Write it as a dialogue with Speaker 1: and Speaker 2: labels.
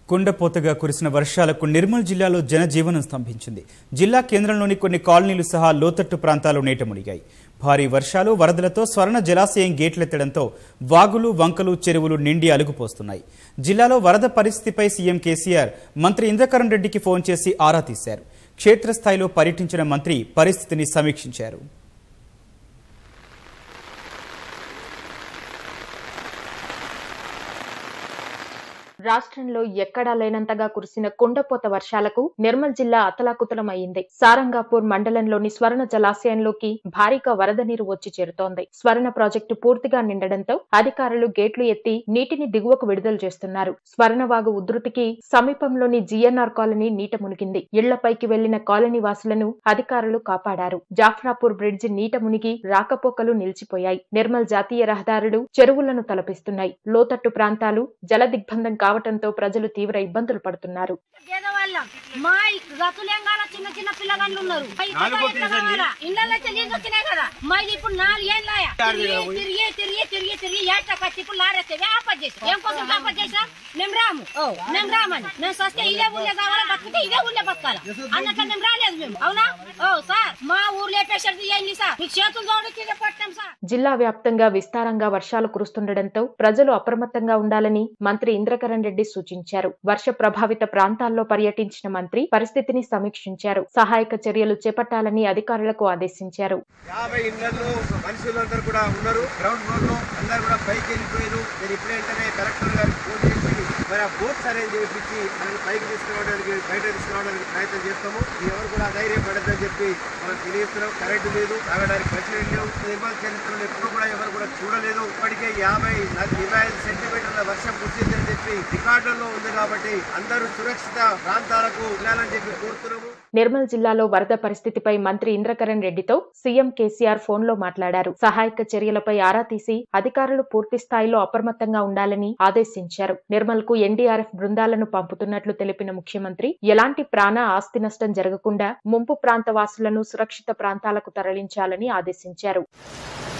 Speaker 1: కుండపోతగా కురిసిన వర్షాలకు నిర్మల్ జిల్లాలో జనజీవనం స్తంభించింది జిల్లా కేంద్రంలోని కొన్ని కాలనీలు సహా లోతట్టు ప్రాంతాలు నీట మునిగాయి భారీ వర్షాలు వరదలతో స్వర్ణ జలాశయం గేట్లెత్తడంతో వాగులు వంకలు చెరువులు నిండి అలుగుపోస్తున్నాయి జిల్లాలో వరద పరిస్థితిపై సీఎం కేసీఆర్ మంత్రి ఇంద్రకరణ్ రెడ్డికి ఫోన్ చేసి ఆరా తీశారు క్షేత్రస్థాయిలో పర్యటించిన మంత్రి పరిస్థితిని సమీక్షించారు
Speaker 2: రాష్ట్రంలో ఎక్కడా లేనంతగా కురిసిన కుండపోత వర్షాలకు నిర్మల్ జిల్లా అతలాకుతలం అయింది సారంగాపూర్ మండలంలోని స్వర్ణ జలాశయంలోకి భారీగా వరద నీరు వచ్చి చేరుతోంది స్వర్ణ ప్రాజెక్టు పూర్తిగా నిండడంతో అధికారులు గేట్లు ఎత్తి నీటిని దిగువకు విడుదల చేస్తున్నారు స్వర్ణవాగు ఉధృతికి సమీపంలోని జిఎన్ఆర్ కాలనీ నీట మునిగింది ఇళ్లపైకి వెళ్లిన కాలనీ వాసులను అధికారులు కాపాడారు జాఫ్రాపూర్ బ్రిడ్జి నీట మునిగి రాకపోకలు నిలిచిపోయాయి నిర్మల్ జాతీయ రహదారులు చెరువులను తలపిస్తున్నాయి లోతట్టు ప్రాంతాలు జల దిగ్బంధం కావటంతో ప్రజలు తీవ్ర ఇబ్బందులు పడుతున్నారు
Speaker 3: పేదవాళ్ళం మా గతులేంగాల చిన్న చిన్న పిల్లగాళ్ళు ఉన్నారు ఇళ్ళకి నీళ్ళు వచ్చినాయి కదా మాది ఇప్పుడు నాలుగేళ్ళాయా తిరిగి తిరిగి తిరిగి తిరిగి తిరిగి ఏట కట్టి ఇప్పుడు లారేస్తే ఆపట్ చేసి ఏం కోసం ఆపట్ చేసా మేము రాము మేము రామని మేము సస్తే ఇదే ఊళ్ళో కావాలా బతుకుతే ఇదే ఊళ్ళో బతకాలి అన్నట్టు మేము రాలేదు మేము అవునా ఓ సార్ మా ఊర్లో పేషెంట్ ఏంటి సార్ మీకు చేతులు తోడుకి పట్టాం సార్
Speaker 2: జిల్లా వ్యాప్తంగా విస్తారంగా వర్షాలు కురుస్తుండటంతో ప్రజలు అప్రమత్తంగా ఉండాలని మంత్రి ఇంద్రకరణ్ రెడ్డి సూచించారు వర్ష ప్రభావిత ప్రాంతాల్లో పర్యటించిన మంత్రి పరిస్థితిని సమీక్షించారు సహాయక చర్యలు చేపట్టాలని అధికారులకు ఆదేశించారు
Speaker 4: యాభై ఇళ్లలో మనుషులందరూ కూడా ఉన్నారు గ్రౌండ్ ఫ్లోర్ లో అందరు కూడా పైకి వెళ్ళిపోయారు నేను ఇప్పుడే వెంటనే కలెక్టర్ గారికి ఫోన్ చేసి మరి ఆ బోట్స్ అరేంజ్ చేయించి మనల్ని పైకి తీసుకురావడానికి బయట తీసుకురావడానికి ప్రయత్నం చేస్తాము ఎవరు కూడా ధైర్యం పడద్దని చెప్పి మనం తెలియస్తున్నాం కరెంటు లేదు తాగడానికి మంచినీళ్ళు లేవు నిర్మల్ చరిత్రలో ఎప్పుడు కూడా ఎవరు కూడా చూడలేదు ఇప్పటికే యాభై ఇరవై ఐదు సెంటీమీటర్ల వర్షం కురిసిందని చెప్పి రికార్డుల్లో ఉంది కాబట్టి అందరూ సురక్షిత ప్రాంతాలకు వెళ్ళాలని చెప్పి కోరుతున్నాము
Speaker 2: నిర్మల్ జిల్లాలో వరద పరిస్థితిపై మంత్రి ఇంద్రకరణ్ రెడ్డితో సీఎం కేసీఆర్ ఫోన్ లో మాట్లాడారు సహాయక చర్యలపై ఆరా తీసి అధికారులు పూర్తి స్థాయిలో అప్రమత్తంగా ఉండాలని ఆదేశించారు నిర్మల్ కు ఎన్డీఆర్ఎఫ్ బృందాలను పంపుతున్నట్లు తెలిపిన ముఖ్యమంత్రి ఎలాంటి ప్రాణ ఆస్తి నష్టం జరగకుండా ముంపు ప్రాంత వాసులను సురక్షిత ప్రాంతాలకు తరలించాలని ఆదేశించారు